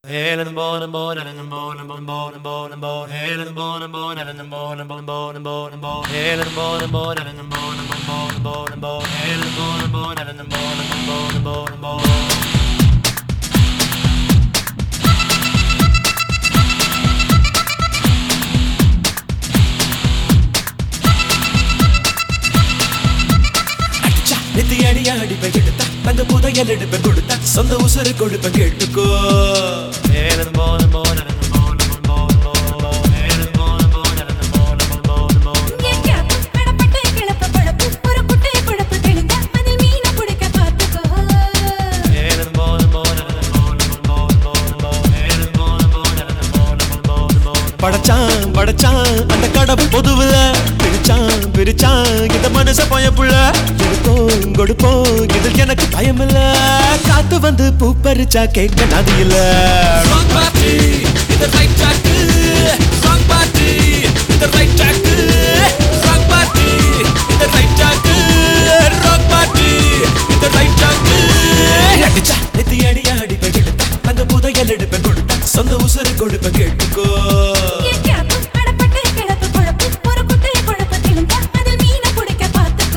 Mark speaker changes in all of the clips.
Speaker 1: Helen born born and born and born born born and born Helen born born and born and born born and born and born Helen born born and born and born born and born Helen born born and born and born and born and born
Speaker 2: அடிச்சா, நித்தி அடி அடிப்பேன் எடுத்தா அந்த புதையல் எடுப்பேன் கொடுத்தா சொந்த உசுறு கொடுப்பேன் கேட்டுக்கோ
Speaker 1: Helen born born and born and born born born Helen born born and born and born born
Speaker 3: எங்கேயாவது கடப்பட்டு கிளப்ப பழப்பு, ஒரு குட்டைய குழப்பு தெளிந்தா, அதில் மீனை பிடிக்க பார்த்துக்கோ.
Speaker 1: Helen born born and born and born born born Helen born born and born and born born
Speaker 2: படைச்சான் படைச்சான் அந்த கடவுள் பொதுவுல பிரிச்சான் பிரிச்சான் இந்த மனுஷ பயப்புள்ள எடுப்போம் கொடுப்போம் இதில் எனக்கு பயமில்ல காத்து வந்து பூ பறிச்சா கேட்க நதி இல்ல Wrong party, இது right track. Wrong party, இது right track. Wrong party, இது right track. Wrong party, இது right track. அடிச்சா, நித்தி அடி அடிப்பேன் எடுத்தா, அந்த புதையல் எடுப்பேன் கொடுத்தா சொந்த உசுறு கொடுப்பேன் கேட்டுக்கோ
Speaker 3: எங்கேயாவது கடப்பட்டு கிளப்ப பழப்பு, ஒரு குட்டைய குழப்பு தெளிந்தா, அதில் மீனை பிடிக்க பார்த்துக்கோ.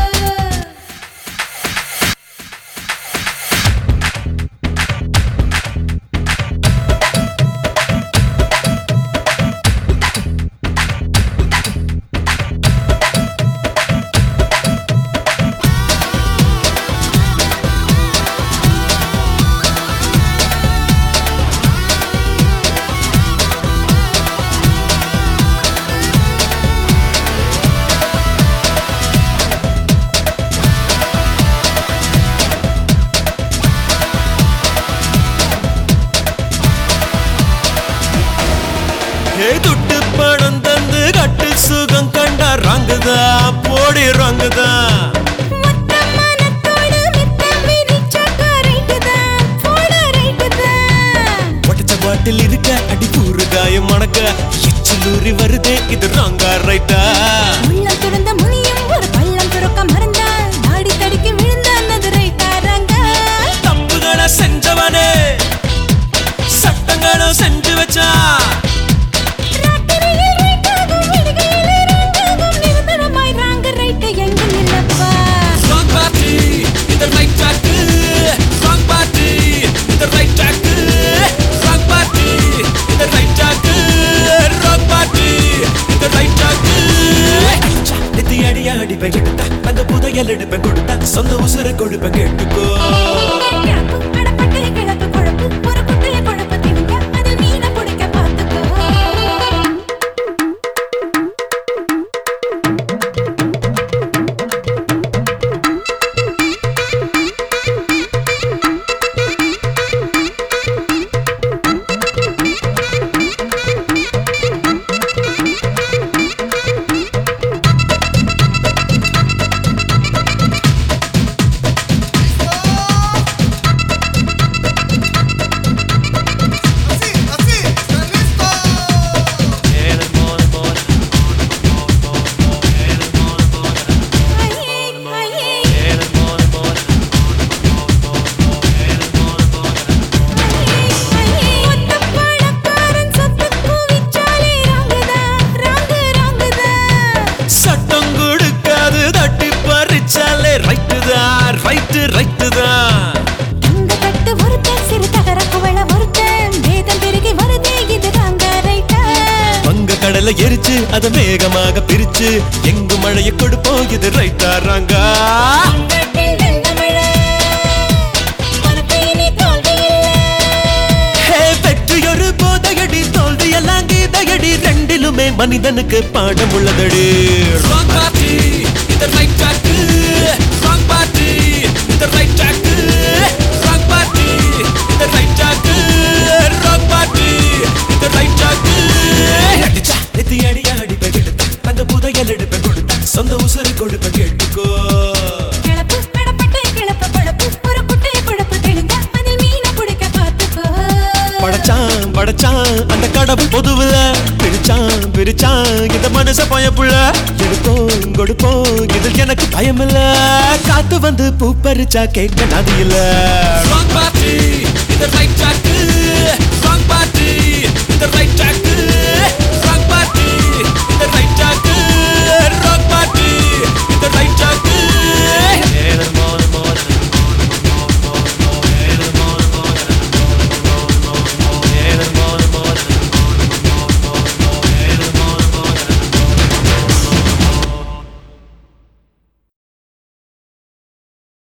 Speaker 2: ஏ துட்டு பணம் தந்து கட்டு சுகம் கண்டா ரங்குதா போடி ரங்குதா
Speaker 3: மொத்த மனத்தோடு மித்தம் விரிச்சாக்கா ரைட்டுதான், போடா ரைட்டுதான்.
Speaker 2: ஒட்டச்ச பாட்டில் இருக்க அடி கூறு காயம் மணக்க எச்சிலூரி வருதே இது ராங்கா ரைட்டா
Speaker 3: உள்ளம் துறந்த முனியும் ஒரு பள்ளம் துறக்க மறந்தான் நாடி தடுக்கி விழுந்தான் அது ரைட்டாரங்க
Speaker 2: தம்புகளை செஞ்சவனே சட்டங்களும் செஞ்சு வச்சா
Speaker 3: ராத்திரியில் ரைட்டாகும் விடுகையில் ரைட்டாகும் நிரந்தரமாய் ராங்க ரைட்டு எங்கும் இல்லப்பா
Speaker 2: Wrong party, இது right track. Wrong party, இது right track. Wrong party, இது right track. Wrong party, இது right track. அடிச்சா, நித்தி அடி அடிப்பேன் எடுத்தா, அந்த புதையல் எடுப்பேன் கொடுத்தா சொந்த உசுரை கொடுப்பேன் கேட்டுக்கோ
Speaker 3: கேப்பு அடப்பட்டு கிளப்பு குழப்பு ஒரு குட்டைய குழப்பு திணிங்க அதில் மீனை பிடிக்க பார்த்துக்கோ
Speaker 4: Así, así, ¿están listos?
Speaker 1: Helen born born born born born Helen born born
Speaker 3: ஐயே ஐயே
Speaker 1: Helen born born born born Helen born born
Speaker 3: ஐயே ஒத்த பழக்காரன் சொத்து குவிச்சாலே ராங்குதா ராங்கு ராங்குதா
Speaker 2: சட்டம் கொடுக்காது தட்டி பறிச்சாலே ரைட்டு தான் ரைட்டு ரைட்டு தான்
Speaker 3: இந்த கட்டு ஒருத்தன் சிறு தகர குவள ஒருத்தன் வேதம் பெருகி வருதே இது ராங்க ரைட்டா
Speaker 2: வங்க கடலை எரிச்சு அத மேகமாக பிரிச்சு எங்கு மழைய கொடுப்போம் இது ரைட்டாராங்க
Speaker 3: கட்டில் வெள்ள மழை உனக்கு இனி தோல்வி இல்லை
Speaker 2: வெற்றி ஒரு போதையடி தோல்வி எல்லாம் கீதையடி ரெண்டிலுமே மனிதனுக்கு பாடம் உள்ளதடி Wrong party, இது right track. Wrong party, இது right track. Wrong party, இது right track. Wrong party, இது right track. அடிச்சா, நெத்தி அடி அடிப்பேன் எடுத்தா, அந்த புதையல் எடுப்பேன் கொடுத்தா சொந்த உசுறு கொடுப்பேன் கேட்டுக்கோ
Speaker 3: கிளப்பு கடப்பட்டு கிளப்ப பழப்பு ஒரு குட்டைய குழப்பு தெளிந்தா அதில் மீனை பிடிக்க பார்த்துக்கோ
Speaker 2: படைச்சான் படைச்சான் அந்த கடவுள் பொதுவுல பிரிச்சான் பிரிச்சான் இந்த மனுஷ பயப்புள்ள எடுப்போம் கொடுப்போம் இதில் எனக்கு பயமில்ல காத்து வந்து பூ பறிச்சா கேட்க நதி இல்ல Wrong party, இது right track.